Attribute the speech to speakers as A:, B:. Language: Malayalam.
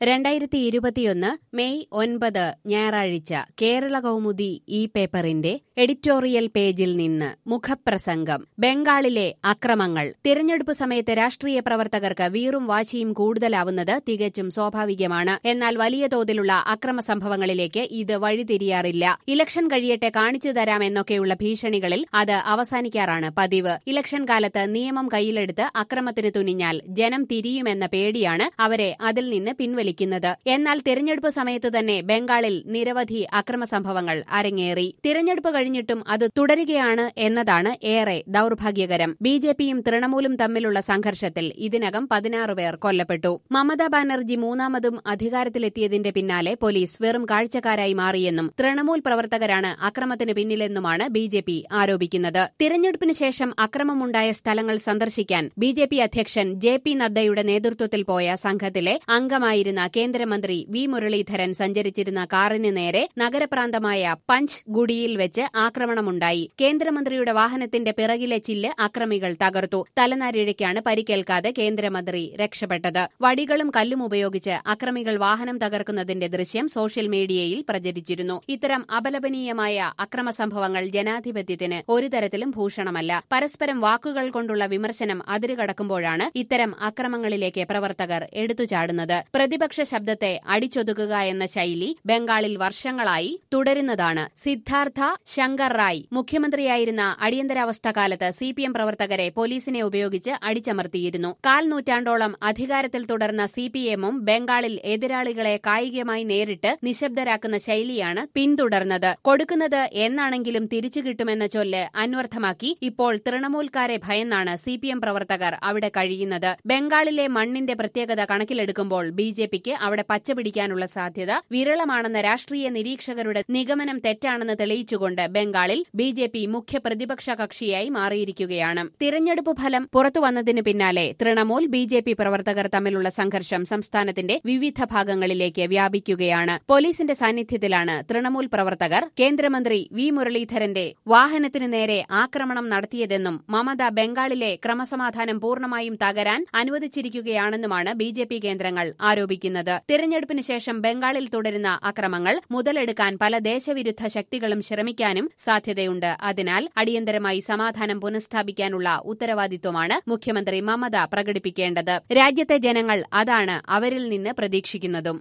A: രണ്ടായിരത്തി ഇരുപത്തിയൊന്ന് മെയ് ഒൻപത് ഞായറാഴ്ച കേരള കൗമുദി ഈ പേപ്പറിന്റെ എഡിറ്റോറിയൽ പേജിൽ നിന്ന് മുഖപ്രസംഗം ബംഗാളിലെ അക്രമങ്ങൾ തിരഞ്ഞെടുപ്പ് സമയത്ത് രാഷ്ട്രീയ പ്രവർത്തകർക്ക് വീറും വാശിയും കൂടുതലാവുന്നത് തികച്ചും സ്വാഭാവികമാണ് എന്നാൽ വലിയ തോതിലുള്ള അക്രമ സംഭവങ്ങളിലേക്ക് ഇത് വഴിതിരിയാറില്ല ഇലക്ഷൻ കഴിയട്ടെ കാണിച്ചു തരാമെന്നൊക്കെയുള്ള ഭീഷണികളിൽ അത് അവസാനിക്കാറാണ് പതിവ് ഇലക്ഷൻ കാലത്ത് നിയമം കയ്യിലെടുത്ത് അക്രമത്തിന് തുനിഞ്ഞാൽ ജനം തിരിയുമെന്ന പേടിയാണ് അവരെ അതിൽ നിന്ന് പിൻവലിക്കുന്നത് എന്നാൽ തിരഞ്ഞെടുപ്പ് സമയത്ത് തന്നെ ബംഗാളിൽ നിരവധി അക്രമ സംഭവങ്ങൾ അരങ്ങേറി തിരഞ്ഞെടുപ്പ് കഴിഞ്ഞിട്ടും അത് തുടരുകയാണ് എന്നതാണ് ഏറെ ദൌർഭാഗ്യകരം ബി ജെ പിയും തൃണമൂലും തമ്മിലുള്ള സംഘർഷത്തിൽ ഇതിനകം പതിനാറ് പേർ കൊല്ലപ്പെട്ടു മമതാ ബാനർജി മൂന്നാമതും അധികാരത്തിലെത്തിയതിന്റെ പിന്നാലെ പോലീസ് വെറും കാഴ്ചക്കാരായി മാറിയെന്നും തൃണമൂൽ പ്രവർത്തകരാണ് അക്രമത്തിന് പിന്നിലെന്നുമാണ് ബി ജെ പി ആരോപിക്കുന്നത് തിരഞ്ഞെടുപ്പിന് ശേഷം അക്രമമുണ്ടായ സ്ഥലങ്ങൾ സന്ദർശിക്കാൻ ബി ജെ പി അധ്യക്ഷൻ ജെ പി നദ്ദയുടെ നേതൃത്വത്തിൽ പോയ സംഘത്തിലെ അംഗമായിരുന്ന കേന്ദ്രമന്ത്രി വി മുരളീധരൻ സഞ്ചരിച്ചിരുന്ന കാറിന് നേരെ നഗരപ്രാന്തമായ പഞ്ച് ഗുഡിയിൽ വെച്ച് ആക്രമണമുണ്ടായി കേന്ദ്രമന്ത്രിയുടെ വാഹനത്തിന്റെ പിറകിലെ ചില്ല് അക്രമികൾ തകർത്തു തലനാരിഴയ്ക്കാണ് പരിക്കേൽക്കാതെ കേന്ദ്രമന്ത്രി രക്ഷപ്പെട്ടത് വടികളും കല്ലും ഉപയോഗിച്ച് അക്രമികൾ വാഹനം തകർക്കുന്നതിന്റെ ദൃശ്യം സോഷ്യൽ മീഡിയയിൽ പ്രചരിച്ചിരുന്നു ഇത്തരം അപലപനീയമായ അക്രമ സംഭവങ്ങൾ ജനാധിപത്യത്തിന് ഒരു തരത്തിലും ഭൂഷണമല്ല പരസ്പരം വാക്കുകൾ കൊണ്ടുള്ള വിമർശനം അതിരുകടക്കുമ്പോഴാണ് ഇത്തരം അക്രമങ്ങളിലേക്ക് പ്രവർത്തകർ എടുത്തുചാടുന്നത് പ്രതിപക്ഷ ശബ്ദത്തെ അടിച്ചൊതുക്കുക എന്ന ശൈലി ബംഗാളിൽ വർഷങ്ങളായി തുടരുന്നതാണ് സിദ്ധാർത്ഥ ശങ്കർ റായ് മുഖ്യമന്ത്രിയായിരുന്ന അടിയന്തരാവസ്ഥ കാലത്ത് സി പി എം പ്രവർത്തകരെ പോലീസിനെ ഉപയോഗിച്ച് അടിച്ചമർത്തിയിരുന്നു കാൽ നൂറ്റാണ്ടോളം അധികാരത്തിൽ തുടർന്ന സി പി എമ്മും ബംഗാളിൽ എതിരാളികളെ കായികമായി നേരിട്ട് നിശബ്ദരാക്കുന്ന ശൈലിയാണ് പിന്തുടർന്നത് കൊടുക്കുന്നത് എന്നാണെങ്കിലും തിരിച്ചു കിട്ടുമെന്ന ചൊല്ല് അന്വർത്ഥമാക്കി ഇപ്പോൾ തൃണമൂൽക്കാരെ ഭയന്നാണ് സി പി എം പ്രവർത്തകർ അവിടെ കഴിയുന്നത് ബംഗാളിലെ മണ്ണിന്റെ പ്രത്യേകത കണക്കിലെടുക്കുമ്പോൾ ബി ജെ പിക്ക് അവിടെ പച്ചപിടിക്കാനുള്ള സാധ്യത വിരളമാണെന്ന രാഷ്ട്രീയ നിരീക്ഷകരുടെ നിഗമനം തെറ്റാണെന്ന് തെളിയിച്ചുകൊണ്ട് ബംഗാളിൽ ബി ജെ പി മുഖ്യ പ്രതിപക്ഷ കക്ഷിയായി മാറിയിരിക്കുകയാണ് തിരഞ്ഞെടുപ്പ് ഫലം പുറത്തുവന്നതിന് പിന്നാലെ തൃണമൂൽ ബി ജെ പി പ്രവർത്തകർ തമ്മിലുള്ള സംഘർഷം സംസ്ഥാനത്തിന്റെ വിവിധ ഭാഗങ്ങളിലേക്ക് വ്യാപിക്കുകയാണ് പോലീസിന്റെ സാന്നിധ്യത്തിലാണ് തൃണമൂൽ പ്രവർത്തകർ കേന്ദ്രമന്ത്രി വി മുരളീധരന്റെ വാഹനത്തിന് നേരെ ആക്രമണം നടത്തിയതെന്നും മമത ബംഗാളിലെ ക്രമസമാധാനം പൂർണ്ണമായും തകരാൻ അനുവദിച്ചിരിക്കുകയാണെന്നുമാണ് ബി ജെ പി കേന്ദ്രങ്ങൾ ആരോപിക്കുന്നത് തിരഞ്ഞെടുപ്പിന് ശേഷം ബംഗാളിൽ തുടരുന്ന അക്രമങ്ങൾ മുതലെടുക്കാൻ പല ദേശവിരുദ്ധ ശക്തികളും ശ്രമിക്കാനും സാധ്യതയുണ്ട് അതിനാൽ അടിയന്തരമായി സമാധാനം പുനഃസ്ഥാപിക്കാനുള്ള ഉത്തരവാദിത്വമാണ് മുഖ്യമന്ത്രി മമത പ്രകടിപ്പിക്കേണ്ടത് രാജ്യത്തെ ജനങ്ങൾ അതാണ് അവരിൽ നിന്ന് പ്രതീക്ഷിക്കുന്നതും